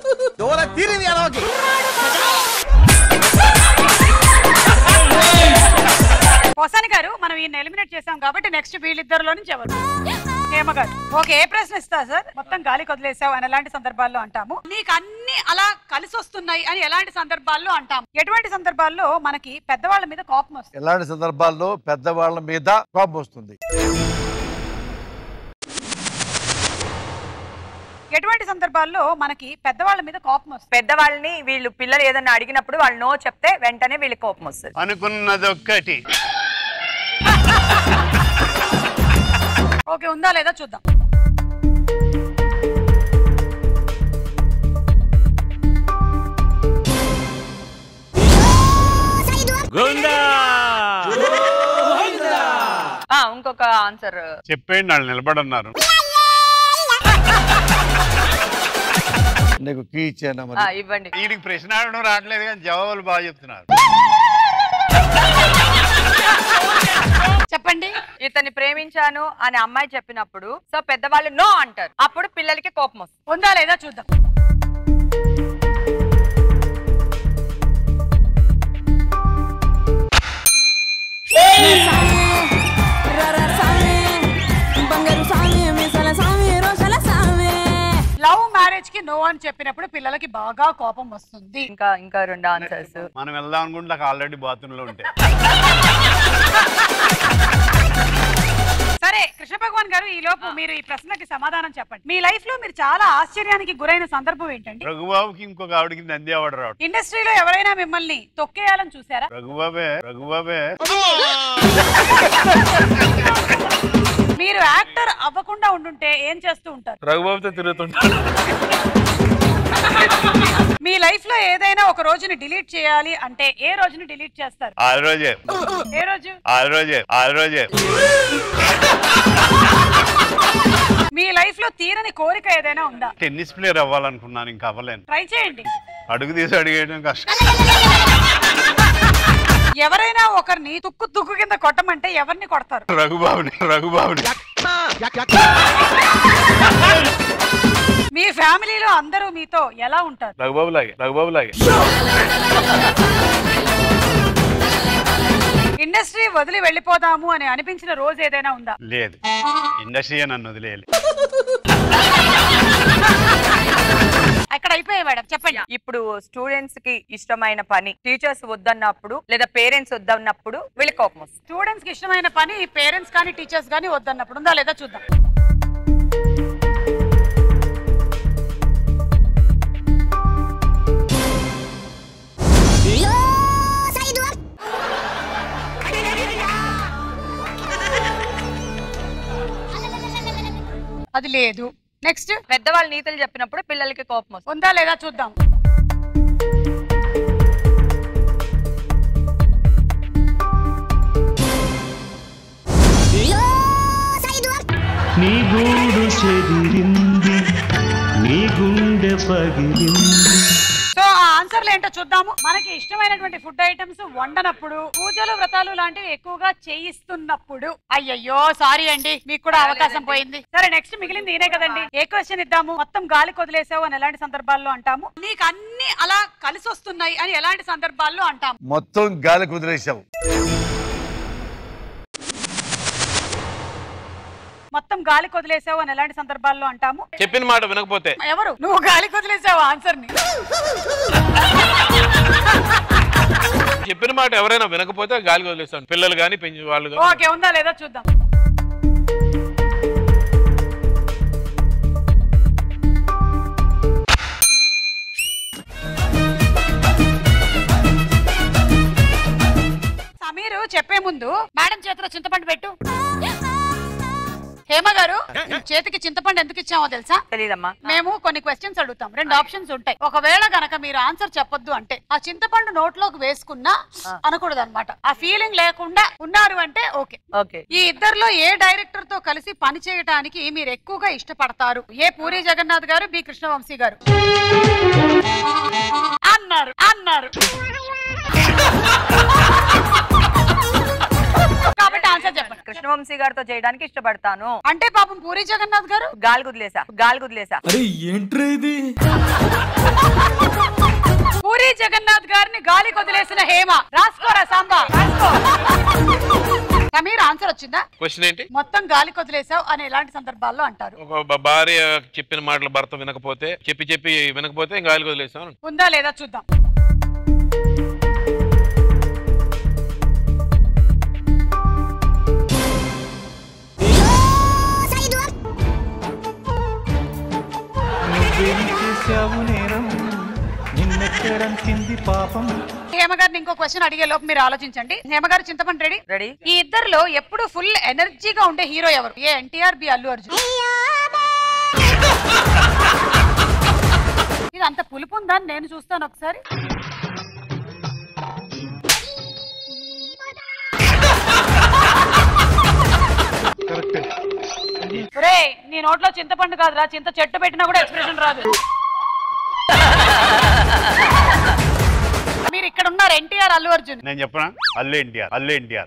పోసాని గారు మనం ఈయన ఎలిమినేట్ చేసాం కాబట్టి నెక్స్ట్ వీళ్ళిద్దరిలో నుంచి ఎవరు హేమ గారు ఓకే ఏ ప్రశ్న ఇస్తా సార్ మొత్తం గాలి కొదిలేసావు అని ఎలాంటి సందర్భాల్లో అంటాము నీకు అన్ని అలా కలిసి వస్తున్నాయి అని ఎలాంటి సందర్భాల్లో అంటాము ఎటువంటి సందర్భాల్లో మనకి పెద్దవాళ్ళ మీద కోపం వస్తుంది ఎలాంటి సందర్భాల్లో పెద్దవాళ్ళ మీద కోపం వస్తుంది ఎటువంటి సందర్భాల్లో మనకి పెద్దవాళ్ళ మీద కోపం వస్తుంది పెద్దవాళ్ళని వీళ్ళు పిల్లలు ఏదన్నా అడిగినప్పుడు వాళ్ళు నో చెప్తే వెంటనే వీళ్ళకి కోపం వస్తుంది అనుకున్నదొక్కటి ఓకే ఉందా లేదా చూద్దాం ఆ, ఇంకొక ఆన్సర్ చెప్పేయండి వాళ్ళు నిలబడన్నారు నీకు కీ ఇచ్చాను మరి ఇవ్వండి వీడికి ప్రశ్న అడగడం రావట్లేదు కానీ జవాబులు బాగా చెప్తున్నారు చెప్పండి ఇతన్ని ప్రేమించాను అని అమ్మాయి చెప్పినప్పుడు సో పెద్దవాళ్ళు నో అంటారు అప్పుడు పిల్లలకి కోపం వస్తుంది ఉందా లేదా చూద్దాం బంగారు సామి మీసాల సామి రోషాల సామి లవ్ మ్యారేజ్ కి నో అని చెప్పినప్పుడు పిల్లలకి బాగా కోపం వస్తుంది ఇంకా ఇంకా రెండు ఆన్సర్స్ మనం వెళ్దాం అనుకుంటే నాకు ఆల్రెడీ బాత్రూమ్ లో ఉంటాయి సరే కృష్ణ భగవాన్ గారు ఈ లోపు మీరు ఈ ప్రశ్నకి సమాధానం చెప్పండి మీ లైఫ్ లో మీరు చాలా ఆశ్చర్యానికి గురైన సందర్భం ఏంటండి రఘుబాబుకి ఇంకొక ఆవిడకి నంది అవార్డు రావడం ఇండస్ట్రీలో ఎవరైనా మిమ్మల్ని తొక్కేయాలని చూసారా రఘుబాబే రఘుబాబే మీరు యాక్టర్ అవ్వకుండా ఉండుంటే ఏం చేస్తూ ఉంటారు రఘుబాబుతో తిరుగుతుంటాడు మీ లైఫ్ లో ఏదైనా ఒక రోజుని డిలీట్ చేయాలి అంటే ఏ రోజుని డిలీట్ చేస్తారు ఆ రోజే ఏ రోజు ఆ రోజే ఆ రోజే మీ లైఫ్ లో తీరని కోరిక ఏదైనా ఉందా టెన్నిస్ ప్లేయర్ అవ్వాలనుకున్నాను ఇంకా అవ్వలేను ట్రై చేయండి అడుగు తీసి అడిగేయడం కష్టం ఎవరైనా ఒకరిని తుక్కు తుక్కు కింద కొట్టమంటే ఎవరిని కొడతారు రఘుబాబుని రఘుబాబుని మీ ఫ్యామిలీలో అందరూ మీతో ఎలా ఉంటారు రఘుబాబు లాగే రఘుబాబు లాగే ఇండస్ట్రీ వదిలి వెళ్ళిపోదాము అని అనిపించిన రోజు ఏదైనా ఉందా లేదు ఇండస్ట్రీ నన్ను వదిలేయాలి అక్కడ అయిపోయాయి మేడం చెప్పండి ఇప్పుడు స్టూడెంట్స్ కి ఇష్టమైన పని టీచర్స్ వద్దన్నప్పుడు లేదా పేరెంట్స్ వద్దన్నప్పుడు వీళ్ళకి కోపం వస్తుంది స్టూడెంట్స్ కి ఇష్టమైన పని పేరెంట్స్ కానీ టీచర్స్ కానీ వద్దన్నప్పుడు ఉందా లేదా చూద్దాం అది లేదు నెక్స్ట్ పెద్దవాళ్ళు నీతులు చెప్పినప్పుడు పిల్లలకి కోపం వస్తుంది ఉందా లేదా చూద్దాం నీ గూడు చెదిరింది నీ గుండె పగిలింది సో ఆ ఆన్సర్లు ఏంటో చూద్దాము మనకి ఇష్టమైనటువంటి ఫుడ్ ఐటమ్స్ వండనప్పుడు పూజలు వ్రతాలు లాంటివి ఎక్కువగా చేయిస్తున్నప్పుడు అయ్యయ్యో సారీ అండి మీకు కూడా అవకాశం పోయింది సరే నెక్స్ట్ మిగిలింది ఈయనే కదండి ఏ క్వశ్చన్ ఇద్దాము మొత్తం గాలి కొదిలేసావు అని ఎలాంటి సందర్భాల్లో అంటాము నీకు అన్ని అలా కలిసి వస్తున్నాయి అని ఎలాంటి సందర్భాల్లో అంటాము మొత్తం గాలి కుదిరేసావు మొత్తం గాలి కొదిలేసావు అని ఎలాంటి సందర్భాల్లో అంటాము చెప్పిన మాట వినకపోతే ఎవరు నువ్వు గాలి కొదిలేసావు ఆన్సర్ ని చెప్పిన మాట ఎవరైనా వినకపోతే గాలి వదిలేస్తాను పిల్లలు కానీ పెంచి వాళ్ళు కానీ ఓకే ఉందా లేదా చూద్దాం చేతిలో చింతపండు పెట్టు హేమ గారు చేతికి చింతపండు ఎందుకు ఇచ్చామో తెలుసా తెలీదమ్మా మేము కొన్ని క్వశ్చన్స్ అడుగుతాం రెండు ఆప్షన్స్ ఉంటాయి ఒకవేళ గనక మీరు ఆన్సర్ చెప్పొద్దు అంటే ఆ చింతపండు నోట్లోకి వేసుకున్నా అనకూడదు అనమాట ఆ ఫీలింగ్ లేకుండా ఉన్నారు అంటే ఓకే ఓకే ఈ ఇద్దరిలో ఏ డైరెక్టర్ తో కలిసి పని చేయడానికి మీరు ఎక్కువగా ఇష్టపడతారు ఏ పూరి జగన్నాథ్ గారు బి కృష్ణవంశీ గారు అన్నారు అన్నారు కాబట్టి ఆన్సర్ చెప్పండి కృష్ణవంశీ గారితో చేయడానికి ఇష్టపడతాను అంటే పాపం పూరి జగన్నాథ్ గారు గాలి కుదిలేసా గాలి కుదిలేసా అరే ఏంట్రా ఇది పూరి జగన్నాథ్ గారిని గాలి కొదిలేసిన హేమ రాసుకోరా సాంబా రాసుకో సమీర్ ఆన్సర్ వచ్చిందా క్వశ్చన్ ఏంటి మొత్తం గాలి కొదిలేసావు అని ఎలాంటి సందర్భాల్లో అంటారు ఒక బ- భార్య చెప్పిన మాటలు భర్త వినకపోతే చెప్పి చెప్పి వినకపోతే ఇంకా గాలికి వదిలేసాను ఉందా లేదా చూద్దాం నువ్వేం చేశావు నేరం నిన్నెక్కడంతింది పాపం హేమ గారిని ఇంకో క్వశ్చన్ అడిగే లోపు మీరు ఆలోచించండి హేమ గారు చింతపండి రెడీ రెడీ ఈ ఇద్దరిలో ఎప్పుడు ఫుల్ ఎనర్జీగా ఉండే హీరో ఎవరు ఏ ఎన్టీఆర్ బి అల్లు అర్జున్ ఇది అంత పులుపు ఉందా అని నేను చూస్తాను ఒకసారి రే నీ నోట్లో చింతపండు కాదురా చింత చెట్టు పెట్టినా కూడా ఎక్స్ప్రెషన్ రాదు మీరు ఇక్కడ ఉన్నారు ఎన్టీఆర్ అల్లు అర్జున్ నేను చెప్పనా అల్లు ఎన్టీఆర్ అల్లు ఎన్టీఆర్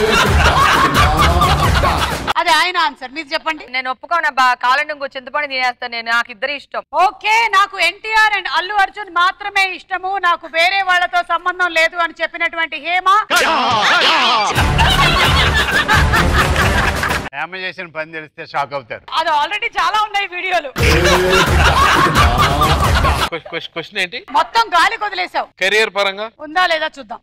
అది ఆయన ఆన్సర్ మీరు చెప్పండి నేను ఒప్పుకోనబ్బా కాలండి ఇంకో చింతపండు తినేస్తాను నేను నాకు ఇద్దరు ఇష్టం ఓకే నాకు ఎన్టీఆర్ అండ్ అల్లు అర్జున్ మాత్రమే ఇష్టము నాకు వేరే వాళ్ళతో సంబంధం లేదు అని చెప్పినటువంటి హేమ ఆమె చేసిన పని తెలిస్తే షాక్ అవుతారు అది ఆల్రెడీ చాలా ఉన్నాయి వీడియోలు క్వశ్చన్ ఏంటి మొత్తం గాలి కొదిలేసావు కెరియర్ పరంగా ఉందా లేదా చూద్దాం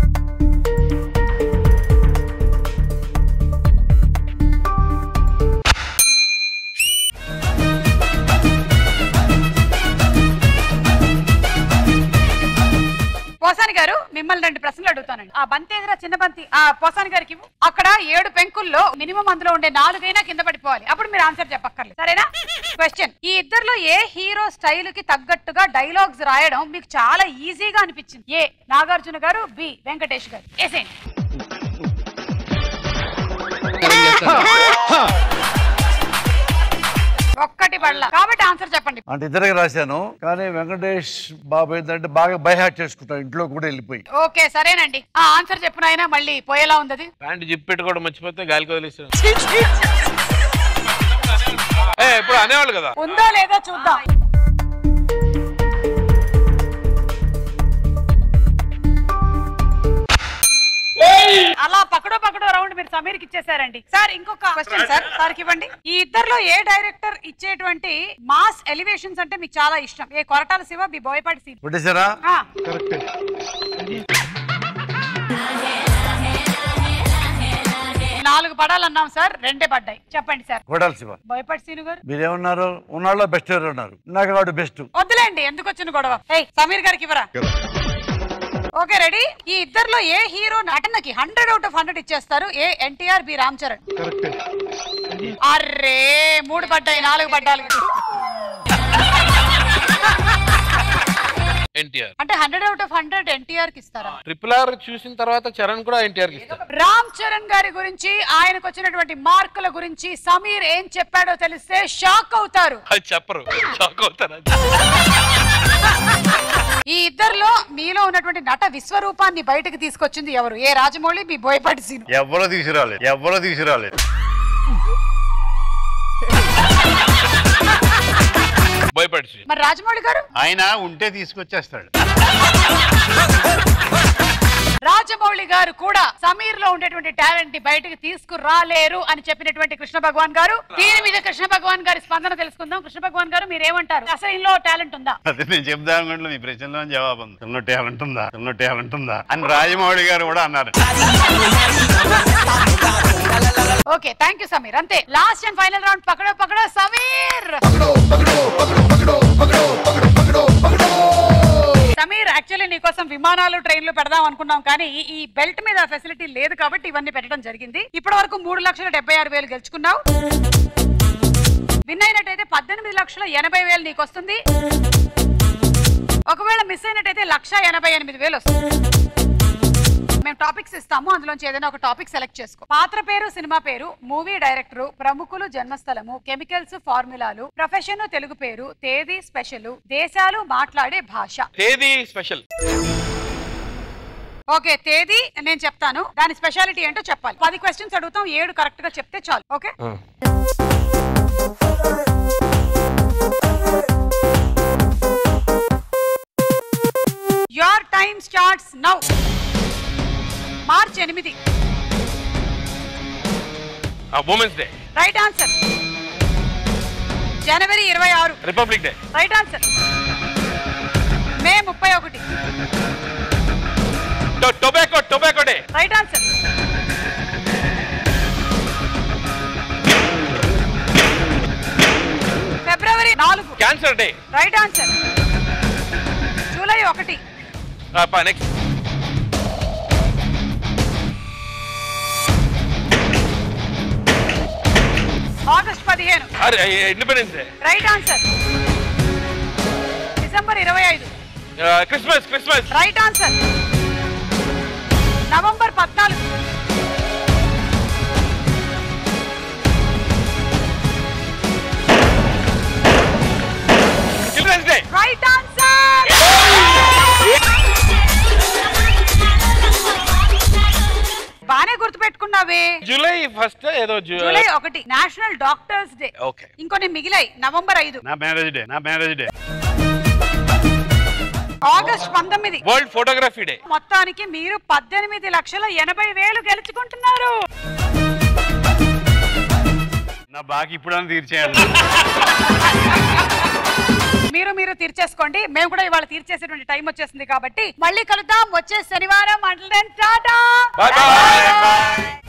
పోసాని గారు మిమ్మల్ని రెండు ప్రశ్నలు అడుగుతానండి ఆ బంతి ఎదురా చిన్న బంతి ఆ పోసాని గారికి ఇవ్వు. అక్కడ ఏడు పెంకుల్లో మినిమం అందులో ఉండే నాలుగైనా కింద పడిపోవాలి అప్పుడు మీరు ఆన్సర్ చెప్పక్కర్లేదు సరేనా క్వశ్చన్ ఈ ఇద్దరిలో ఏ హీరో స్టైల్ కి తగ్గట్టుగా డైలాగ్స్ రాయడం మీకు చాలా ఈజీగా అనిపించింది ఏ నాగార్జున గారు బి వెంకటేష్ గారు వేసేయండి ఒక్కటి పడల కాబట్టి ఆన్సర్ చెప్పండి అంటే ఇద్దరికి రాశాను కానీ వెంకటేష్ బాబు ఏంటంటే బాగా బైహాట్ చేసుకుంటాను ఇంట్లో కూడా వెళ్ళిపోయి ఓకే సరేనండి ఆ ఆన్సర్ చెప్పిన అయినా మళ్ళీ పోయేలా ఉంది అది. ప్యాంట్ జిప్ పెట్టుకోవడం మర్చిపోతే గాలికి వదిలేసాను ఏ ఇప్పుడు అనేవాళ్ళు కదా ఉందో లేదో చూద్దాం అలా పక్కడో పక్కడో రౌండ్ మీరు సమీర్కి ఇచ్చేసారండి సార్ ఇంకొక క్వశ్చన్ సార్ సార్కి ఇవ్వండి ఈ ఇద్దరిలో ఏ డైరెక్టర్ ఇచ్చేటువంటి మాస్ ఎలివేషన్స్ అంటే మీకు చాలా ఇష్టం ఏ కొరటాల శివ బి బోయపాటి సీన్ కొట్టేశారా ఆ. కరెక్ట్ నాలుగు పడాలన్నాం సార్ రెండే పడ్డాయి చెప్పండి సార్ కొడాలి శివ బోయపాటి సీను గారు మీరేమన్నారు ఉన్నాళ్ళో బెస్ట్ ఎవరు ఉన్నారు నాకు వాడు బెస్ట్ వద్దులేండి ఎందుకు వచ్చిన గొడవ ఏయ్ సమీర్ గారికి ఇవ్వరా ఓకే రెడీ ఈ ఇద్దరిలో ఏ హీరో నటనకి హండ్రెడ్ అవుట్ ఆఫ్ హండ్రెడ్ ఇచ్చేస్తారు ఏ ఎన్టీఆర్ బి రామ్ చరణ్ అర్రే మూడు పడ్డాయి నాలుగు పడ్డాయి ఎన్టీఆర్ అంటే hundred out of hundred NTR కి ఇస్తారా ట్రిపుల్ ఆర్ చూసిన తర్వాత చరణ్ కూడా ఎన్టీఆర్ కి ఇస్తారు రామ్ చరణ్ గారి గురించి ఆయనకు వచ్చినటువంటి మార్కుల గురించి సమీర్ ఏం చెప్పాడో తెలిస్తే షాక్ అవుతారు అది చెప్పరు షాక్ అవుతారు ఈ ఇద్దరిలో మీలో ఉన్నటువంటి నట విశ్వరూపాన్ని బయటకు తీసుకొచ్చింది ఎవరు ఏ రాజమౌళి మీ బోయపాటి సీను ఎవ్వరూ తీసుకురాలేదు ఎవ్వరూ తీసుకురాలేదు భయపడి మరి రాజమౌళి గారు ఆయన ఉంటే తీసుకొచ్చేస్తాడు రాజమౌళి గారు కూడా సమీర్ లో ఉండేటువంటి టాలెంట్ ని బయటకు తీసుకురాలేరు అని చెప్పినటువంటి కృష్ణ భగవాన్ గారు దీని మీద కృష్ణ భగవాన్ గారి స్పందన తెలుసుకుందాం కృష్ణ భగవాన్ గారు మీరు ఏమంటారు అసలు ఇందులో టాలెంట్ ఉందా అదే నేను చెప్దాం అనుకుంటున్నా మీ ప్రశ్నలో జవాబు ఉంది చిన్న టాలెంట్ ఉందా చిన్న టాలెంట్ ఉందా అని రాజమౌళి గారు కూడా అన్నారు ఓకే థ్యాంక్ యూ సమీర్ అంతే లాస్ట్ అండ్ ఫైనల్ రౌండ్ పకడో పకడో సమీర్ సమీర్ యాక్చువల్లీ నీకోసం విమల్ విమానాలు ట్రైన్లు పెడదాం అనుకున్నాం కానీ ఈ- ఈ బెల్ట్ మీద ఫెసిలిటీ లేదు కాబట్టి ఇవన్నీ పెట్టడం జరిగింది ఇప్పటి వరకు మూడు లక్షల డెబ్బై ఆరు వేలు గెలుచుకున్నావు విన్ అయినట్టయితే పద్దెనిమిది లక్షల ఎనభై వేలు నీకు వస్తుంది ఒకవేళ మిస్ అయినట్టయితే లక్ష ఎనభై ఎనిమిది వేలు వస్తుంది మేము టాపిక్స్ ఇస్తాము అందులోంచి ఏదైనా ఒక టాపిక్ సెలెక్ట్ చేసుకో పాత్ర పేరు సినిమా పేరు మూవీ డైరెక్టర్ ప్రముఖులు జన్మస్థలము కెమికల్స్ ఫార్ములాలు ప్రొఫెషన్ తెలుగు పేరు తేదీ స్పెషల్ దేశాలు మాట్లాడే భాష తేదీ స్పెషల్ ఓకే తేదీ నేను చెప్తాను దాని స్పెషాలిటీ ఏంటో చెప్పాలి పది క్వశ్చన్స్ అడుగుతాం ఏడు కరెక్ట్ గా చెప్తే చాలు okay your time starts now March ఎనిమిది ఉమెన్స్ డే రైట్ ఆన్సర్ జనవరి ఇరవై ఆరు republic day right answer May ముప్పై ఒకటి tobacco tobacco day right answer ఫిబ్రవరి నాలుగు cancer day right answer July ఒకటి నెక్స్ట్ ఆగస్ట్ పదిహేను అరే independence day right answer December ఇరవై ఐదు Christmas Christmas right answer November పద్నాలుగు చిల్డ్రన్స్ డే రైట్ ఆన్సర్ బానే గుర్తుపెట్టుకున్నావే జూలై ఫస్ట్ ఏదో జూ- జూలై ఒకటి నేషనల్ డాక్టర్స్ డే ఓకే ఇంకొన్ని మిగిలాయి నవంబర్ ఐదు నా మ్యారేజ్ డే నా మ్యారేజ్ డే ఆగస్ట్ పంతొమ్మిది వరల్డ్ ఫోటోగ్రఫీ డే మొత్తానికి మీరు పద్దెనిమిది లక్షల ఎనభై వేలు గెలుచుకుంటున్నారు నా బాకి ఇప్పుడని తీర్చేయాలి మీరు మీరు తీర్చేసుకోండి మేము కూడా ఇవాళ తీర్చేసేటువంటి టైం వచ్చేసింది కాబట్టి మళ్ళీ కలుద్దాం వచ్చే శనివారం అంటే టాటా బాయ్ బాయ్